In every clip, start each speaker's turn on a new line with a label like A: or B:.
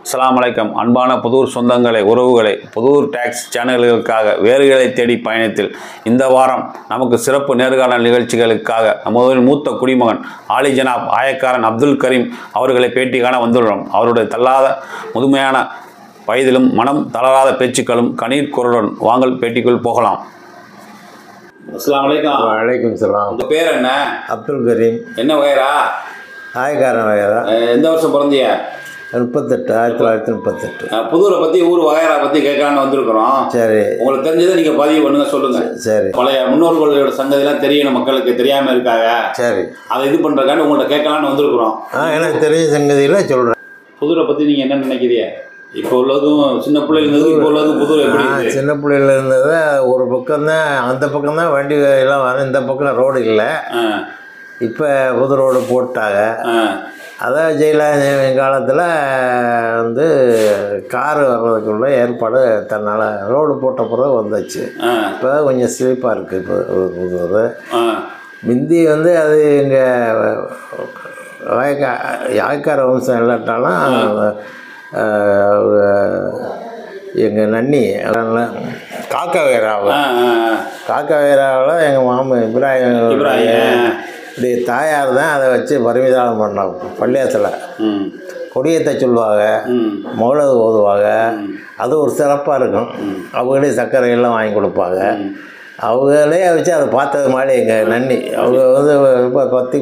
A: அஸ்ஸலாமு அலைக்கம் அன்பான புதூர் சொந்தங்களை உறவுகளை புதூர் டாக்ஸ் சேனல்களுக்காக வேறுகளை தேடி பயணத்தில் இந்த வாரம் நமக்கு சிறப்பு நேர்காணல் நிகழ்ச்சிகளுக்காக நமது மூத்த குடிமகன் ஆலி ஜனாப் ஆயக்காரன் அப்துல் கரீம் அவர்களை பேட்டி காண வந்துள்ளோம் அவருடைய தள்ளாத முதுமையான வயதிலும் மனம் தளராத பேச்சுக்களும் கண்ணீர் குரலுடன் வாங்கல் பேட்டிக்குள் போகலாம் அஸ்லாம் வலைக்கம்
B: வலைக்கும் சலாம்
A: உங்கள் பேர் என்ன
B: அப்துல் கரீம்
A: என்ன வகைரா
B: ஆயக்காரன் வகைரா
A: எந்த வருஷம் பிறந்திய
B: முப்பத்தெட்டு ஆயிரத்தி தொள்ளாயிரத்தி முப்பத்தெட்டு
A: புதூரை பற்றி ஊர் வகைரா பற்றி கேட்கலான்னு வந்திருக்கிறோம்
B: சரி
A: உங்களுக்கு தெரிஞ்சதை நீங்க பதிவு பண்ணுங்க சொல்லுங்க
B: சரி
A: பழைய முன்னோர்களோட சங்கதிலாம் தெரியணும் மக்களுக்கு தெரியாம இருக்காங்க
B: சரி
A: அதை இது பண்றதுக்காண்டி உங்கள்ட்ட கேட்கலான்னு வந்திருக்கிறோம்
B: ஆ எனக்கு தெரிஞ்ச சங்கதியில் சொல்கிறேன்
A: புதூரை பத்தி நீங்க என்ன நினைக்கிறீங்க இப்போ உள்ளதும் சின்ன பிள்ளைங்க இருந்தது இப்போ உள்ளதும் புதூர் எப்படி
B: நான்
A: இருக்கு
B: சின்ன பிள்ளையில இருந்தது ஒரு பக்கம் தான் அந்த பக்கம் தான் வண்டி எல்லாம் வரும் இந்த பக்கம் ரோடு இல்லை
A: ஆ,
B: இப்போ புது ரோடு போட்டாங்க
A: ஆ,
B: அதான் ஜெயலலிதா காலத்தில் வந்து கார் வர்றதுக்குள்ள ஏற்பாடு தன்னால் ரோடு போட்ட பிறகு வந்துச்சு
A: ஆ,
B: இப்போ கொஞ்சம் ஸ்லீப்பாக இருக்குது இப்போ புது
A: ஆ,
B: மிந்தி வந்து அது எங்கள் வாய்க்கா யாய்க்கார வம்சம் இல்லாட்டாலும் எங்கள் நன்னி காக்கா வேறாவில்
A: ஆ, ஆ, ஆ.
B: காக்கா வேறாவில் எங்கள் மாமன் இப்ராஹிம்
A: இப்ராஹிம்.
B: இப்படி தாயார் தான் அதை வச்சு பரிமிதானம் பண்ணோம் பள்ளியத்தில்
A: ம்,
B: கொடியத்தை சொல்லுவாங்க
A: ம்,
B: மௌலது ஓதுவாங்க அது ஒரு சிறப்பாக இருக்கும் அவங்களே சர்க்கரை எல்லாம் வாங்கி கொடுப்பாங்க அவங்களே வச்சு அதை பார்த்தது மாதிரி எங்கள் நன்னி அவங்க வந்து ரொம்ப பத்தி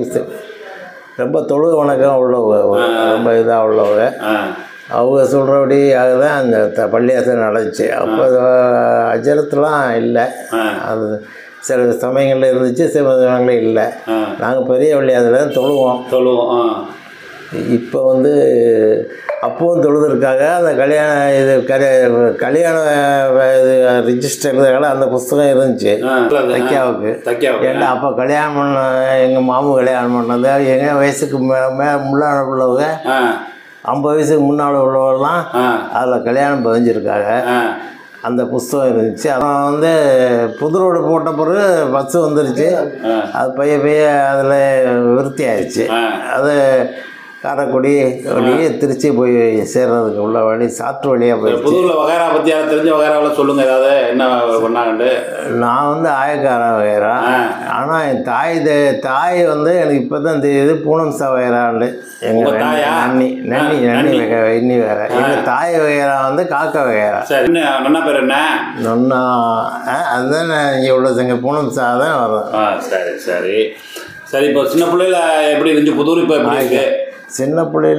B: ரொம்ப தொழுக வணக்கம் உள்ளவங்க ரொம்ப இதாக உள்ளவங்க
A: ஆ,
B: அவங்க சொல்கிறபடி தான் அந்த த பள்ளியாசம் நடந்துச்சு அப்போ அஜரத்துலாம் இல்லை
A: ஆ.
B: அது சில சமயங்களில் இருந்துச்சு சில சமயங்களில் இல்லை
A: ஆ.
B: நாங்கள் பெரிய பள்ளியாசத்தில் தான் தொழுவோம்
A: சொல்லுவோம் ஆ.
B: இப்போ வந்து அப்பவும் தொழுதுருக்காங்க அந்த கல்யாண இது கல்ய கல்யாண இது ரிஜிஸ்டர் அந்த புஸ்தகம் இருந்துச்சு
A: ஆ,
B: தைக்காவுக்கு
A: தைக்காவுக்கு.
B: ஏன்டா அப்போ கல்யாணம் பண்ண எங்கள் மாமு கல்யாணம் பண்ணது எங்கள் வயசுக்கு மே மே முன்னாடி உள்ளவங்க
A: ஆ,
B: ஐம்பது வயசுக்கு முன்னால் உள்ளவங்கலாம்
A: ஆ,
B: அதில் கல்யாணம் பதிஞ்சிருக்காங்க
A: ஆ.
B: அந்த புஸ்தகம் இருந்துச்சு அப்புறம் வந்து புது ரோடு போட்ட பிறகு பஸ்ஸு வந்துருச்சு அது பைய பைய அதில் விருத்தி ஆயிடுச்சு
A: ஆ.
B: அது காரைக்குடி வழியே திருச்சி போய் சேர்றதுக்கு உள்ள வழி சாற்று வழியாக போயிடுச்சு
A: புதூர்ல வகைரா பத்தி யாரும் தெரிஞ்ச வகைராவில் சொல்லுங்க ஏதாவது என்ன பண்ணாங்கன்ட்டு
B: நான் வந்து ஆயக்காரன் வகைரா
A: ஆ.
B: ஆனால் என் தாய் தே- தாய் வந்து எனக்கு இப்போ தான் தெரியுது பூனம் சா வகைராண்டு
A: உங்க
B: எங்கள்
A: தாயா?
B: நன்னி நன்னி
A: ஆ,
B: நன்னி
A: நன்னி.
B: வகை இன்னி வேற எங்கள் தாய் வகைரா வந்து காக்கா வகைரா
A: சரி என்ன என்ன பேர் என்ன
B: நொன்னா ஆ, அதுதான் இங்கே உள்ள எங்கள் பூனம் சா தான் வரும்
A: ஆ சரி சரி சரி இப்போ சின்ன பிள்ளையில எப்படி இருந்துச்சு புதூர் இப்போ எப்படி இருக்கு
B: சின்ன பிள்ளையில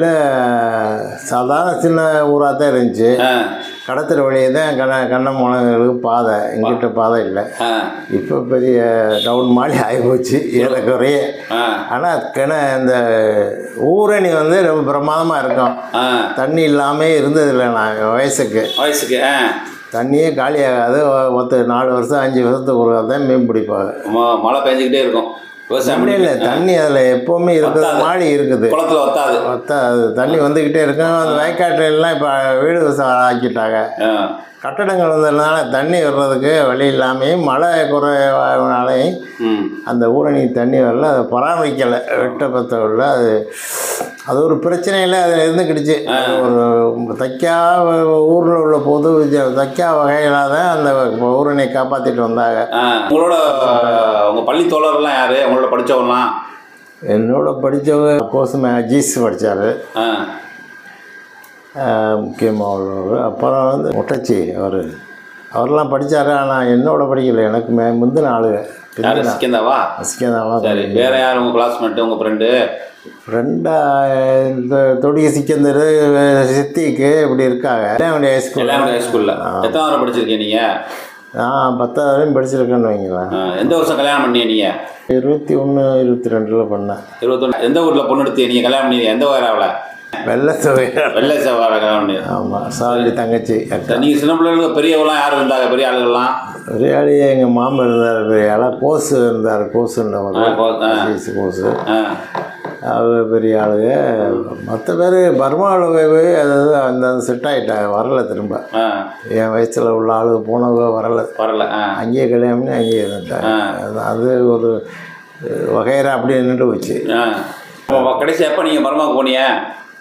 B: சாதாரண சின்ன ஊராக தான் இருந்துச்சு
A: ஆ
B: கடத்துற வழியே தான் கண்ண கண்ணமானங்களுக்கு பாதை எங்கிட்ட பாதை இல்லை
A: ஆ
B: இப்போ பெரிய டவுன் மாதிரி ஆகிப்போச்சு ஏறக்குறைய
A: ஆ
B: ஆனால் கிண இந்த ஊரணி வந்து ரொம்ப பிரமாதமாக இருக்கும்
A: ஆ
B: தண்ணி இல்லாமல் இருந்ததில்லை நான் என் வயசுக்கு
A: வயசுக்கு ஆ
B: தண்ணியே காலியாகாது ஒருத்த நாலு வருஷம் அஞ்சு வருஷத்துக்கு ஒரு தான் மீன் பிடிப்பாங்க
A: ம- மழை பெஞ்சிக்கிட்டே இருக்கும் விவசாயம்
B: இல்லை இல்லை
A: பண்ணி-
B: தண்ணி அதில் எப்போவுமே இருக்கிற மாதிரி இருக்குது
A: குளத்துல வத்தாது
B: மொத்த அது தண்ணி வந்துக்கிட்டே இருக்கும் அந்த வயக்காட்டுலாம் இப்போ வீடு விவசாயம் ஆக்கிட்டாங்க
A: ஆ
B: கட்டடங்கள் வந்ததுனால தண்ணி வர்றதுக்கு வழி இல்லாமையும் மழை குறைவானாலையும்
A: ம்
B: அந்த ஊரணி தண்ணி வரல அதை பராமரிக்கலை வெட்ட பத்தவில்ல அது அது ஒரு பிரச்சனையில் அதில் இருந்துக்கிடுச்சு ஒரு தைக்கா ஊரில் உள்ள பொது விஜ- தைக்கா வகைகளாக தான் அந்த ஊரணியை காப்பாற்றிட்டு வந்தாங்க
A: ஆ உங்களோட உங்க பள்ளி தோழர்லாம் யாரு உங்களோட படிச்சவங்கலாம்
B: என்னோட படித்தவங்க கோசுமே அஜீஸ் படித்தார்
A: ஆ
B: முக்கியமாக உள்ளவர் அப்புறம் வந்து முட்டச்சி அவர் அவரெல்லாம் படித்தார் ஆனால் என்னோட படிக்கல எனக்கு மே முந்தின ஆளுங்க
A: யாரு சிக்கந்தாவா
B: சிக்கந்தாலாம்
A: சரி வேற யார் உங்க கிளாஸ்மேட் உங்க ஃப்ரெண்டு
B: ரெண்டா இந்த தொடிய சிக்கந்தர் சித்திக்கு இப்படி இருக்காங்க எல்லாம் ஹைஸ்கூல்
A: எல்லாரும் ஹை ஸ்கூல்ல எத்தனை வரை படிச்சிருக்கீங்க நீங்க
B: நான் பத்தாவது வரையும் படிச்சிருக்கேன்னு வைங்களேன்
A: ஆ, எந்த வருஷம் கல்யாணம் பண்ணீங்க நீங்க
B: இருபத்தி ஒன்று இருபத்தி ரெண்டில் பண்ணேன்
A: இருபத்தொன்னு எந்த ஊர்ல பொண்ணு எடுத்து நீங்க கல்யாணம் பண்ணீங்க எந்த வகைராவில்
B: வெள்ளை தொகை
A: வெள்ளை செவ்வாய் கல்யாணம் பண்ணி
B: ஆமாம் சாவடி தங்கச்சி அக்கா
A: நீங்க சின்ன பிள்ளைகளுக்கு பெரியவங்களாம் யார் இருந்தாங்க பெரிய ஆளுகள்லாம்
B: பெரியாளி எங்கள் மாமன் இருந்தார் பெரிய ஆளா கோசு இருந்தார் கோசுன்றவர்
A: ஆ, கோ- ஆ.
B: அஜீஸ் கோசு
A: ஆ
B: அவங்க பெரிய ஆளுங்க மற்ற பேர் பர்மாவில் போய் அதாவது அந்த செட் ஆகிட்டாங்க வரல திரும்ப
A: ஆ
B: என் வயசில் உள்ள ஆளுங்க போனவங்க வரல
A: வரல ஆ
B: அங்கேயே கல்யாணம் பண்ணி அங்கேயே இருந்துட்டாங்க அது- அது ஒரு வகையறா அப்படியே நின்று போச்சு
A: ஆ இப்போ கடைசி எப்போ நீங்கள் பர்மாவுக்கு போனீங்க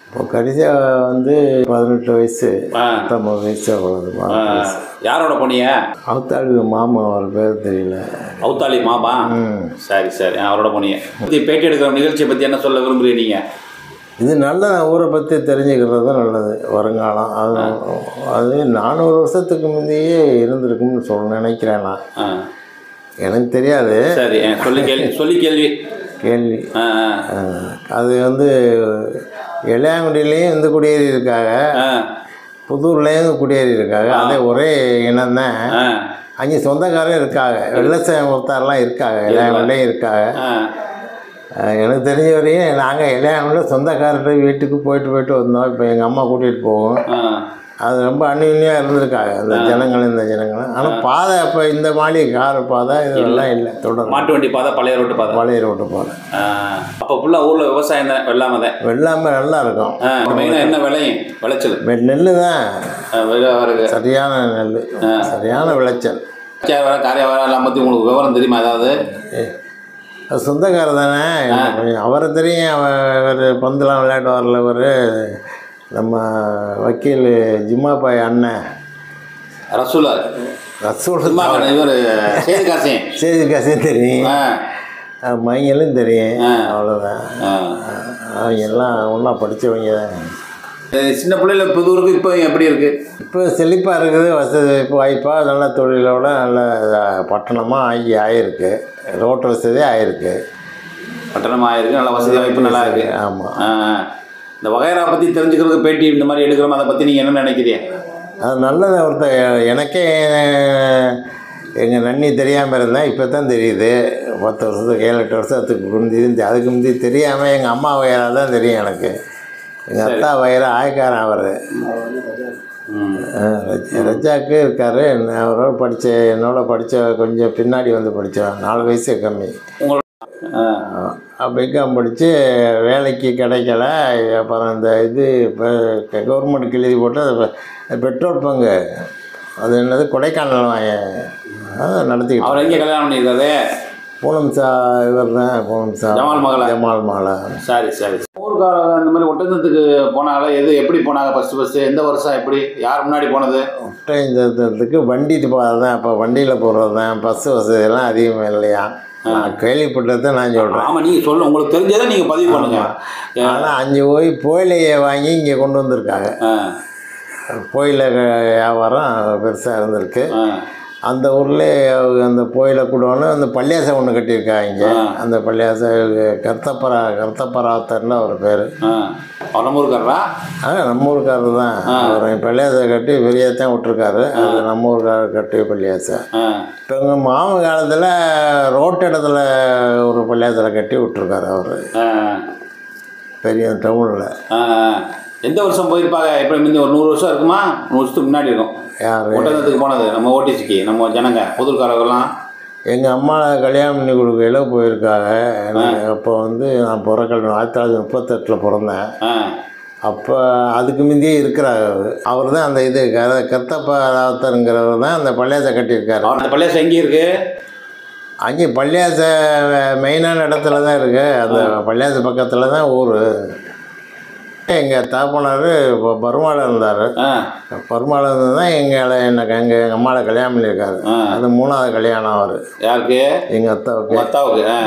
B: இப்போ கடைசியாக வந்து பதினெட்டு வயசு
A: ஆ.
B: பத்தொம்பது வயசு அவ்வளோது
A: ஆ, யாரோட போனீங்க
B: அவத்தாளுக்கு மாமா அவர் பேர் தெரியல
A: அவுத்தாளி மாமா
B: ம்.
A: சரி சரி ஆ, அவரோட போனீங்க பத்தி பேட்டி எடுக்கிற நிகழ்ச்சியை பற்றி என்ன சொல்ல விரும்புறீங்க நீங்க
B: இது நல்ல ஊரை பற்றி தெரிஞ்சுக்கிறது தான் நல்லது வருங்காலம் அது அது நானூறு வருஷத்துக்கு முந்தையே இருந்திருக்கும்னு சொல்ல நினைக்கிறேன் நான்
A: ஆ,
B: எனக்கு தெரியாது
A: சரி ஆ, சொல்லி கேள்வி சொல்லி கேள்வி
B: கேள்வி
A: ஆ, ஆ,
B: அஹ், அது வந்து இளையாங்குடியிலையும் வந்து குடியேறி இருக்காங்க
A: ஆ,
B: புதூர்லேயும் குடியேறி இருக்காங்க அதே ஒரே இனம் தான்
A: ஆ,
B: அங்கே சொந்தக்காரரும் இருக்காங்க வெள்ளசாயம் ஒருத்தாரெலாம் இருக்காங்க இளையாங்குடிலையும் இருக்காங்க
A: ஆ.
B: அஹ், எனக்கு தெரிஞ்ச வரையும் நாங்கள் இளையாங்குடியில் சொந்தக்காரர்கிட்ட வீட்டுக்கு போயிட்டு போயிட்டு வந்தோம் இப்போ எங்கள் அம்மா கூட்டிகிட்டு போவோம்
A: ஆ,
B: அது ரொம்ப அந்யுன்யாக இருந்திருக்காங்க இந்த ஜனங்கள் இந்த ஜனங்கள் ஆனால் பாதை இப்போ இந்த மாதிரி கார் பாதை இதெல்லாம் இல்லை தொடர்
A: மாட்டு வண்டி பாதை பழைய ரோட்டு பாதை
B: பழைய ரோட்டு பாதை
A: ஆ, அப்போ ஃபுல்லாக ஊரில் விவசாயம் தான் வெள்ளாம தான்
B: வெள்ளாமை நல்லா இருக்கும்
A: மெயினாக என்ன விளையும் விளைச்சல்
B: வெ- நெல் தான்
A: ஆ, வெள்ளை வருது
B: சரியான நெல் சரியான விளைச்சல்
A: சரி வர காரியம் வர எல்லாம் பற்றி உங்களுக்கு விவரம் தெரியுமா ஏதாவது
B: அது சொந்தக்காரர் தானே எனக்கு கொஞ்சம் அவரை தெரியும் அவர் பந்தெலாம் விளையாட்டு வரல அவர் நம்ம வக்கீல் ஜிம்மாபாய் அண்ணன்
A: ரசூலா
B: ரசூல்
A: சும்மா இவர் சேது காசியம்
B: சரி கசையும் தெரியும்
A: ஆ
B: அஹ் மைங்களும் தெரியும் அவ்வளோதான்
A: ஆ.
B: அவங்க எல்லாம் ஒன்றா படித்தவங்க தான்
A: அஹ் சின்ன பிள்ளைல புதூருக்கு இப்போ எப்படி இருக்கு
B: இப்போ செழிப்பாக இருக்குது வசதி இப்போ வாய்ப்பாக நல்ல தொழிலோட நல்ல பட்டணமாக ஆகி ஆகிருக்கு ரோட்டு வசதி ஆகிருக்கு
A: பட்டணம் ஆயிருக்கு நல்ல வசதி வாய்ப்பு நல்லா இருக்கு
B: ஆமாம்
A: ஆ, ஆ. இந்த வகைரா பற்றி தெரிஞ்சுக்கிறதுக்கு பேட்டி இந்த மாதிரி எடுக்கிறோம் அதை பற்றி நீங்கள் என்ன நினைக்கிறீங்க
B: அது நல்லது ஒருத்த எனக்கே எங்கள் நன்னி தெரியாமல் இருந்தேன் இப்போ தான் தெரியுது பத்து வருஷத்துக்கு ஏழு எட்டு வருஷத்துக்கு முந்தி இருந்து அதுக்கு முந்தி தெரியாமல் எங்கள் அம்மா வயிறாக தான் தெரியும் எனக்கு எங்கள் அத்தா வயிறு ஆயக்காரன் அவர்
A: ம்
B: ரஜாக்கு இருக்கார் அவரோட படித்த என்னோட படித்த கொஞ்சம் பின்னாடி வந்து படித்தவன் நாலு வயசு கம்மி
A: உங்களோட ஆ
B: பிகாம் படித்து வேலைக்கு கிடைக்கல அப்புறம் இந்த இது இப்போ கவர்மெண்ட்டுக்கு எழுதி போட்டு அது பெ- பெட்ரோல் பங்கு அது என்னது கொடைக்கானல் வாங்க அதை நடத்திக்கிட்டு
A: அவர் எங்கே கல்யாணம் பண்ணியிருக்காரு
B: பூனம் சா இவர் தான் பூனம் சா
A: ஜமால் மகளா?
B: ஜமால் மகளா
A: சரி சரி ஊருக்காரங்க இந்த மாதிரி ஒட்டந்தத்துக்கு போனாங்களா எது எப்படி போனாங்க ஃபஸ்ட்டு ஃபஸ்ட்டு எந்த வருஷம் எப்படி யார் முன்னாடி போனது
B: ஒட்டஞ்சத்துக்கு வண்டி போகிறது தான் அப்போ வண்டியில் போகிறது தான் பஸ் வசதியெல்லாம் அதிகமாக இல்லையா நான் கேள்விப்பட்டதை நான் சொல்கிறேன்
A: ஆமாம் நீங்கள் சொல்லுங்க உங்களுக்கு தெரிஞ்சதை நீங்கள் பதிவு பண்ணுங்க
B: ஆனால் அஞ்சு போய் புயலையை வாங்கி இங்கே கொண்டு வந்திருக்காங்க
A: ஆ
B: புயல வியாபாரம் பெருசாக இருந்திருக்கு
A: ஆ
B: அந்த ஊரில் அந்த புயல கூடோன்னு அந்த பள்ளியாசம் ஒன்று கட்டியிருக்காங்க அந்த பள்ளியாசம் கர்த்தப்பரா கர்த்தப்பராத்தர்னு அவர் பேர்
A: ஆ அவர் நம்ம ஊருக்காரரா
B: ஆ நம்ம ஊருக்காரர் தான் அவர் பள்ளியாசம் கட்டி பெரியத்தான் விட்டுருக்காரு அது நம்ம ஊருக்காரர் கட்டி பள்ளியாசம்
A: ஆ
B: இப்போ எங்கள் மாம காலத்தில் ரோட்டு இடத்துல ஒரு பள்ளியாசலை கட்டி விட்டுருக்காரு அவர்
A: ஆ
B: பெரிய டவுனில்
A: ஆ எந்த வருஷம் போயிருப்பாங்க எப்படி முந்தி ஒரு நூறு வருஷம் இருக்குமா நூறு வருஷத்துக்கு முன்னாடி இருக்கும்
B: யார்
A: ஒட்டந்தத்துக்கு போனது நம்ம ஓடிசிக்கு நம்ம ஜனங்க புதூர்காரங்கெல்லாம்
B: எங்கள் அம்மா கல்யாணம் பண்ணி கொடுக்கையில போயிருக்காங்க எனக்கு அப்போ வந்து நான் பிறக்கல் ஆயிரத்தி தொள்ளாயிரத்தி முப்பத்தெட்டில் பிறந்தேன்
A: ஆ
B: அப்போ அதுக்கு முந்தையே இருக்கிறார் அவர் அவர் தான் அந்த இது க கத்தப்ப ராவத்தருங்கிறவர் தான் அந்த பள்ளியாசை கட்டியிருக்காரு
A: அவர் அந்த பள்ளியாசம் எங்கே இருக்கு
B: அங்கே பள்ளியாச மெயினான இடத்துல தான் இருக்கு அந்த பள்ளியாச பக்கத்தில் தான் ஊர் எங்கள் தாப்பனார் பருமாவில் இருந்தார்
A: ஆ
B: பருமாவில் இருந்து தான் எங்களை எனக்கு எங்கள் எங்கள் அம்மாவை கல்யாணம் பண்ணியிருக்காரு
A: ஆ.
B: அது மூணாவது கல்யாணம் அவர்
A: யாருக்கு
B: எங்கள் அத்தாவுக்கு
A: உங்கள் அத்தாவுக்கு ஆ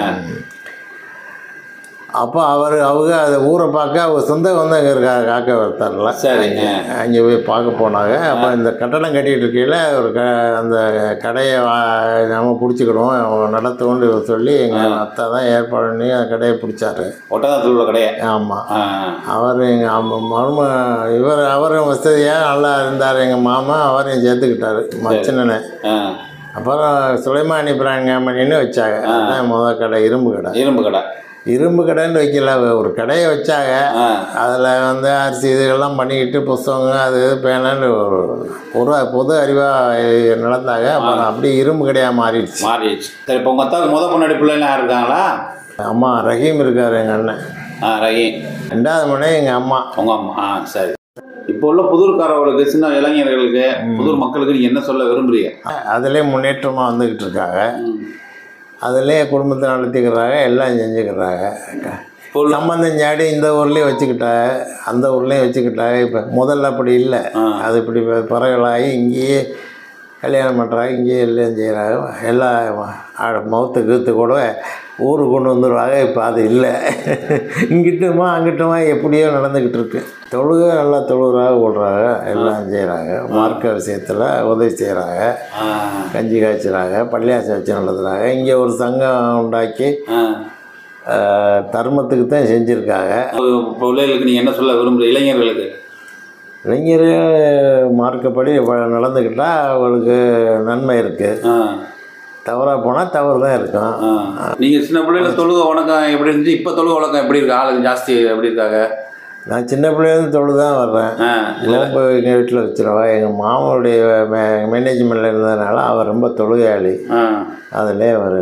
B: அப்போ அவர் அவங்க அந்த ஊரை பார்க்க அவங்க சொந்த வந்து அங்கே இருக்கா காக்க வருத்தார்ல
A: சரிங்க
B: அங்கே போய் பார்க்க போனாங்க அப்போ இந்த கட்டடம் கட்டிகிட்டு இருக்கையில் ஒரு க அந்த கடையை வா- நம்ம பிடிச்சிக்கிடுவோம் அவங்க நடத்துவோன்னு இவர் சொல்லி எங்கள் அத்தா தான் ஏற்பாடு பண்ணி அந்த கடையை பிடிச்சாரு
A: ஒட்டந்தத்தில் உள்ள கடையை
B: ஆமாம்
A: ஆ
B: அவர் எங்கள் அம்மா மரும இவர் அவரும் வசதியாக நல்லா இருந்தார் எங்கள் மாமா அவரையும் சேர்த்துக்கிட்டாரு மச்சனனை
A: ஆ
B: அப்புறம் சுலைமானி பிரான் கம்பெனின்னு வச்சாங்க அதுதான் முதல் கடை இரும்பு கடை
A: இரும்பு கடை
B: இரும்பு கடைன்னு வைக்கல ஒரு கடையை வச்சாங்க
A: ஆ
B: அதில் வந்து அரிசி இதுகள்லாம் பண்ணிக்கிட்டு புஸ்தகங்க அது இது பேனான்னு ஒரு ஒரு பொது அறிவாக நடந்தாங்க அப்புறம் அப்படியே இரும்பு கடையாக மாறிடுச்சு
A: மாறிடுச்சு சரி இப்போ உங்கள் அத்தாவுக்கு முத பொண்ணாடி பிள்ளைலாம் யார் இருக்காங்களா
B: அம்மா ரஹீம் இருக்கார் எங்கள் அண்ணன்
A: ஆ ரஹீம்
B: ரெண்டாவது மணி எங்கள் அம்மா
A: உங்கள் அம்மா ஆ சரி இப்போ உள்ள புதூர்காரவங்களுக்கு சின்ன இளைஞர்களுக்கு புதூர் மக்களுக்கு நீங்கள் என்ன சொல்ல விரும்புறீங்க
B: அதிலே முன்னேற்றமாக வந்துக்கிட்டு இருக்காங்க
A: ம்.
B: அதிலே குடும்பத்தை நடத்திக்கிறாங்க எல்லாம் செஞ்சுக்கிறாங்க
A: இப்போ உள்ள-
B: சம்பந்தம் சாடி இந்த ஊர்லேயும் வச்சுக்கிட்டாங்க அந்த ஊர்லேயும் வச்சுக்கிட்டாங்க இப்போ முதல்ல அப்படி இல்லை
A: ஆ.
B: அது இப்படி ப- பறவைகளாகி இங்கேயே கல்யாணம் பண்ணுறாங்க இங்கேயே எல்லாம் செய்கிறாங்க எல்லாம் ஆ- மௌத்து கீத்து கூட ஊருக்கு கொண்டு வந்துடுவாங்க இப்போ அது இல்லை இங்கிட்டுமா அங்கிட்டுமா எப்படியோ நடந்துக்கிட்டு இருக்கு தொழுகை நல்லா தொழுகிறாக விடுறாங்க எல்லாம் செய்கிறாங்க மார்க்க விஷயத்தில் உதவி செய்கிறாங்க
A: ஆ,
B: கஞ்சி காய்ச்சுறாங்க பள்ளியாசம் வச்சு நடத்துகிறாங்க இங்கே ஒரு சங்கம் உண்டாக்கி
A: ஆ.
B: ஆஹ், தர்மத்துக்கு தான் செஞ்சுருக்காங்க
A: இப்போ பிள்ளைகளுக்கு நீங்கள் என்ன சொல்ல விரும்புகிற இளைஞர்களுக்கு
B: இளைஞர்கள் மார்க்கப்படி வ- நடந்துக்கிட்டா அவங்களுக்கு நன்மை இருக்குது
A: ஆ
B: தவறாக போனால் தவறு தான் இருக்கும்
A: ஆ. நீங்க சின்ன பிள்ளைல தொழுக வணக்கம் எப்படி இருந்துச்சு இப்போ தொழுக வழக்கம் எப்படி இருக்கு ஆளுங்க ஜாஸ்தி எப்படி இருக்காங்க
B: நான் சின்ன பிள்ளைலேருந்து தொழு தான் வர்றேன்
A: ஆ, இல்ல
B: நோம்பு எங்கள் வீட்டில் வச்சுருவா எங்கள் மாமாவுடைய மே மேனேஜ்மெண்ட்டில் இருந்ததுனால அவர் ரொம்ப தொழுகையாளி
A: ஆ.
B: அதிலே அவர்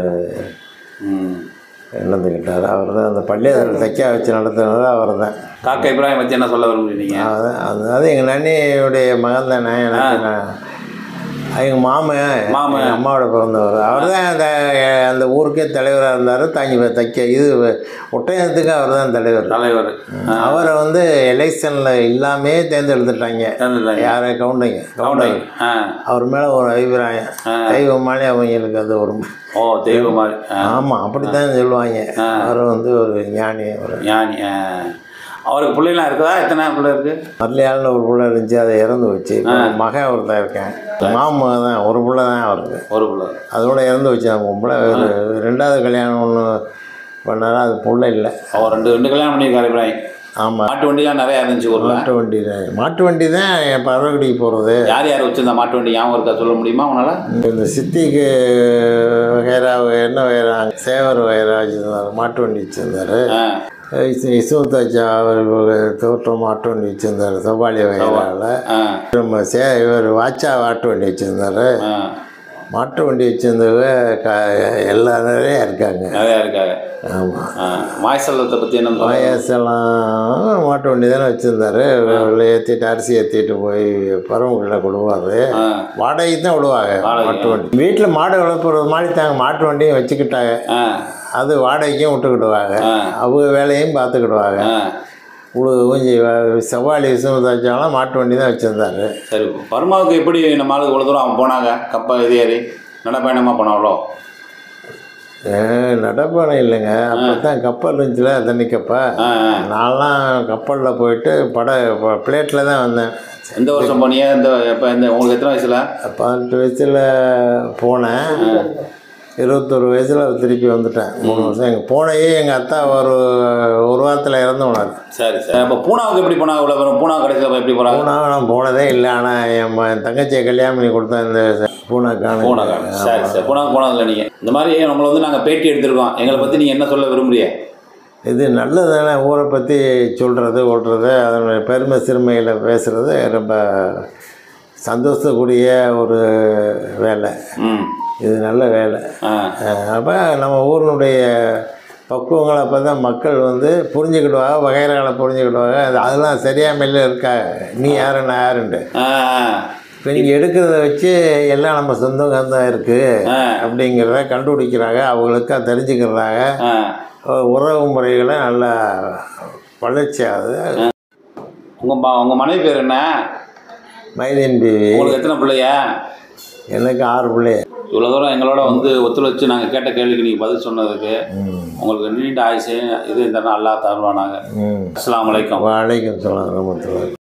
A: ம்.
B: நடந்துக்கிட்டார் அவர் தான் அந்த பள்ளியாசல் தைக்கா வச்சு நடத்துனது அவர் தான்
A: காக்கா இப்ராஹிம் பற்றி என்ன சொல்ல விரும்புறீங்க
B: அதாவது எங்கள் நன்னியுடைய மகன் தானே எனக்கு நான் எங்கள் மாமன்
A: மாமன்.
B: எங்க அம்மாவோட பிறந்தவர் அவர் தான் அந்த அந்த ஊருக்கே தலைவராக இருந்தார் தாங்கி தைக்க இது ஒட்டயத்துக்கு அவர் தான் தலைவர்
A: தலைவர்
B: அவரை வந்து எலெக்ஷனில் இல்லாமே தேர்ந்தெடுத்துட்டாங்க
A: தேர்ந்தெடுத்தாங்க.
B: யாரை கவுண்டிங்க கவுண்டிங்
A: ஆ
B: அவர் மேலே ஒரு அபிப்பிராயம் தெய்வமாலே அவங்களுக்கு அது ஒரு
A: ஓ தெய்வம் மாதிரி ஆ
B: ஆமாம் அப்படித்தான் சொல்லுவாங்க அவர் வந்து ஒரு ஞானி ஒரு
A: ஞானி ஆ. அவருக்கு பிள்ளைலாம் இருக்குதா எத்தனை பிள்ளை இருக்கு
B: மல்லியாள்னு ஒரு பிள்ளை இருந்துச்சு அது இறந்து வச்சு இப்போ மகன் ஒருத்தன் இருக்கேன் மாமன் தான் ஒரு பிள்ளை தான் அவருக்கு
A: ஒரு பிள்ளை
B: அதோட இறந்து வச்சு அந்த பொம்பளை ஒரு ரெண்டாவது கல்யாணம் ஒன்று பண்ணாரா அது பிள்ளை இல்லை
A: அவர் ரெண்டு ரெண்டு கல்யாணம் பண்ணியிருக்காரு இப்ராஹிம்
B: ஆமாம்
A: மாட்டு வண்டிலாம் நிறையா இருந்துச்சு ஊரில்
B: மாட்டு வண்டி தான் மாட்டு வண்டி தான் என் பறவைக்குடிக்கு போகிறது
A: யார் யார் வச்சிருந்தா மாட்டு வண்டி ஞாபகம் இருக்கா சொல்ல முடியுமா உன்னால
B: இந்த சித்திக்கு வகைரா என்ன வகைரா சேவர் வகைரா வச்சுருந்தார் மாட்டு வண்டி வச்சுருந்தார்
A: ஆ
B: இசுவத்தாச்சா அவர் தோட்டம் மாட்டு வண்டி வச்சுருந்தார் சவாலி வகைராவில்
A: ஆ
B: நம்ம சே இவர் வாச்சா மாட்டு வண்டி வச்சுருந்தார்
A: ஆ
B: மாட்டு வண்டி வச்சுருந்தவங்க க எல்லா நிறைய இருக்காங்க
A: நிறையா இருக்காங்க
B: ஆமாம்
A: ஆ மாய்சல்லத்தை பற்றி என்ன சொல்ல
B: வயசெல்லாம் மாட்டு வண்டி தானே வச்சுருந்தாரு ஏற்றிட்டு அரிசி ஏற்றிட்டு போய் பறவைகளை கொடுவாரு
A: ஆ
B: வாடகைக்கு தான் விடுவாங்க
A: வாடகை,
B: மாட்டு வண்டி வீட்டில் மாடு வளர்ப்புறது மாதிரி தாங்க மாட்டு வண்டியும் வச்சுக்கிட்டாங்க
A: ஆ
B: அது வாடகைக்கும் விட்டுக்கிடுவாங்க
A: ஆ.
B: அவங்க வேலையும் பார்த்துக்கிடுவாங்க
A: ஆ
B: உழுகவும் செய்வாங்க செவ்வாழி விசும தச்சாலும் மாட்டு வண்டி தான் வச்சுருந்தாரு
A: சரி பர்மாவுக்கு எப்படி நம்ம ஆளுக்கு இவ்வளோ தூரம் அவன் போனாங்க கப்பல் இது ஏறி நடைப்பயணமாக போனாவளோ
B: நடப்பானை இல்லைங்க அப்போ தான் கப்பல் இருந்துச்சுல தண்ணி கப்பல்
A: ஆ ஆ.
B: நான்லாம் கப்பலில் போயிட்டு பட பிளேட்டில் தான் வந்தேன்
A: எந்த வருஷம் போனீங்க இந்த இப்போ இந்த உங்களுக்கு எத்தனை வயசுல
B: பதினெட்டு வயசில் போனேன் இருபத்தொரு வயசில் திருப்பி வந்துட்டேன் மூணு வருஷம் எங்கள் போனையே எங்கள் அத்தா ஒரு ஒரு வாரத்தில் இறந்து போனார்
A: சரி சரி அப்போ பூனாவுக்கு எப்படி போனாங்க இவ்வளோ பேரும் பூனா கடைசியில் எப்படி போகிறாங்க
B: பூனாவை நான் போனதே இல்லை ஆனால் என் ம- என் தங்கச்சியை கல்யாணம் பண்ணி கொடுத்தேன் இந்த பூனாக்கான
A: பூனாக்கான சரி சரி பூனாவுக்கு போனதில்லை நீங்கள் இந்த மாதிரி நம்மளை வந்து நாங்கள் பேட்டி எடுத்திருக்கோம் எங்களை பற்றி நீங்கள் என்ன சொல்ல விரும்புறீங்க
B: இது நல்லது தானே ஊரை பற்றி சொல்கிறது ஓட்டுறது அதனுடைய பெருமை சிறுமைகளை பேசுகிறது ரொம்ப சந்தோஷக்கூடிய ஒரு வேலை
A: ம்
B: இது நல்ல வேலை
A: ஆ
B: அப்போ நம்ம ஊரினுடைய பக்குவங்களை அப்போ தான் மக்கள் வந்து புரிஞ்சுக்கிடுவாங்க வகைரங்களை புரிஞ்சுக்கிடுவாங்க அது அதெல்லாம் சரியாக மெல்ல இருக்காங்க நீ யாரு நான் யாருன்ட்டு
A: ஆ
B: இப்போ நீங்கள் எடுக்கிறத வச்சு எல்லாம் நம்ம சொந்தம் தான் இருக்குது
A: ஆ.
B: அப்படிங்கிறத கண்டுபிடிக்கிறாங்க அவங்களுக்கா தெரிஞ்சுக்கிறாங்க
A: ஆ
B: உறவு முறைகளை நல்லா வளர்ச்சி ஆகுது
A: உங்கள் மா உங்கள் மனைவி பேர் என்ன
B: மைதீன் பிவி
A: உங்களுக்கு எத்தனை பிள்ளைய
B: எனக்கு ஆறு பிள்ளை
A: இவ்வளோ தூரம் எங்களோட வந்து ஒத்துழைச்சு நாங்கள் கேட்ட கேள்விக்கு நீங்கள் பதில் சொன்னதுக்கு
B: ம்
A: உங்களுக்கு நீண்ட ஆயுசு இது இந்த நாள் அல்லா தருவானாங்க
B: ம்
A: அஸ்ஸலாமு அலைக்கும்
B: வலைக்கும் சொல்லலாம் ரொம்ப